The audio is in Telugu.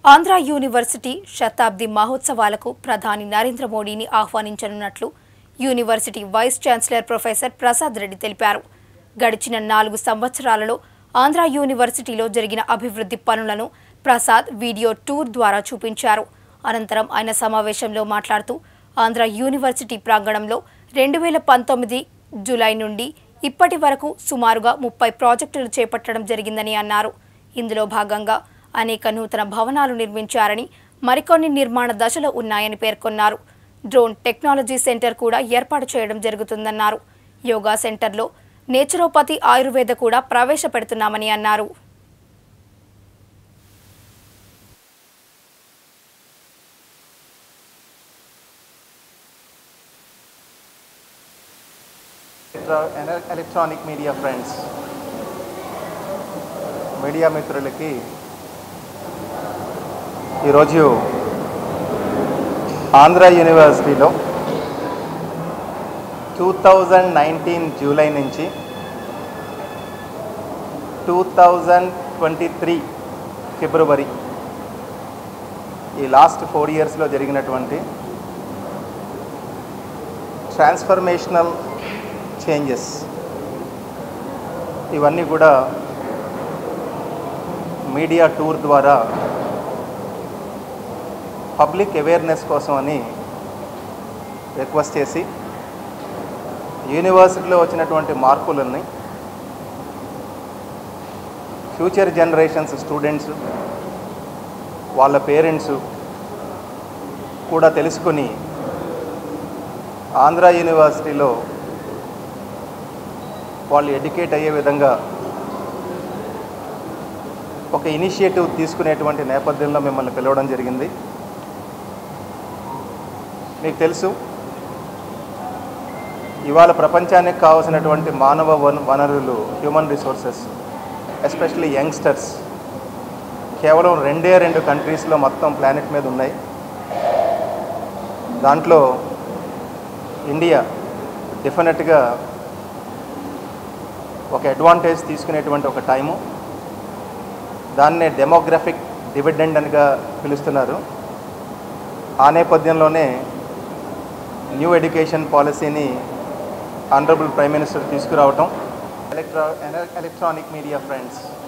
ఆంధ్ర యూనివర్సిటీ శతాబ్ది మహోత్సవాలకు ప్రధాని నరేంద్ర మోడీని ఆహ్వానించనున్నట్లు university vice chancellor professor Prasad Reddy తెలిపారు గడిచిన నాలుగు సంవత్సరాలలో ఆంధ్ర యూనివర్సిటీలో జరిగిన అభివృద్ధి పనులను ప్రసాద్ వీడియో టూర్ ద్వారా చూపించారు అనంతరం ఆయన సమావేశంలో మాట్లాడుతూ ఆంధ్ర యూనివర్సిటీ ప్రాంగణంలో రెండు వేల పంతొమ్మిది జూలై నుండి ఇప్పటి వరకు సుమారుగా ముప్పై ప్రాజెక్టులు చేపట్టడం జరిగిందని అన్నారు ఇందులో భాగంగా అనేక నూతన భవనాలు నిర్మించారని మరికొన్ని నిర్మాణ దశలో ఉన్నాయని పేర్కొన్నారు డ్రోన్ టెక్నాలజీ సెంటర్ కూడా ఏర్పాటు చేయడం జరుగుతుందన్నారు యోగా సెంటర్లో నేచురోపతి ఆయుర్వేద కూడా ప్రవేశపెడుతున్నామని అన్నారు ఎలక్ట్రా- ఎలక్ట్రానిక్ మీడియా ఫ్రెండ్స్ మీడియా మిత్రులకి ఈరోజు ఆంధ్ర యూనివర్సిటీలో టూ థౌజండ్ నైన్టీన్ జూలై నుంచి two thousand twenty three February ఈ లాస్ట్ ఫోర్ ఇయర్స్లో జరిగినటువంటి ట్రాన్స్ఫర్మేషనల్ చేంజెస్ ఇవన్నీ కూడా మీడియా టూర్ ద్వారా పబ్లిక్ అవేర్నెస్ కోసం అని రిక్వెస్ట్ చేసి యూనివర్సిటీలో వచ్చినటువంటి మార్పులని ఫ్యూచర్ జనరేషన్స్ స్టూడెంట్స్ వాళ్ళ పేరెంట్స్ కూడా తెలుసుకొని ఆంధ్ర యూనివర్సిటీలో వాళ్ళు ఎడ్యుకేట్ అయ్యే విధంగా ఒక ఇనిషియేటివ్ తీసుకునేటువంటి నేపథ్యంలో మిమ్మల్ని పిలవడం జరిగింది మీకు తెలుసు ఇవాళ ప్రపంచానికి కావాల్సినటువంటి మానవ వన- వనరులు హ్యూమన్ రిసోర్సెస్ ఎస్పెషల్లీ యంగ్స్టర్స్ కేవలం రెండే రెండు కంట్రీస్లో మొత్తం ప్లానెట్ మీద ఉన్నాయి దాంట్లో ఇండియా డెఫినెట్గా ఒక అడ్వాంటేజ్ తీసుకునేటువంటి ఒక టైము దాన్నే డెమోగ్రఫిక్ డివిడెండ్ అనిగా పిలుస్తున్నారు ఆ నేపథ్యంలోనే న్యూ ఎడ్యుకేషన్ పాలసీని ఆనరబుల్ ప్రైమ్ మినిస్టర్ తీసుకురావటం ఎలక్ట్రా ఎలక్ట్రానిక్ మీడియా ఫ్రెండ్స్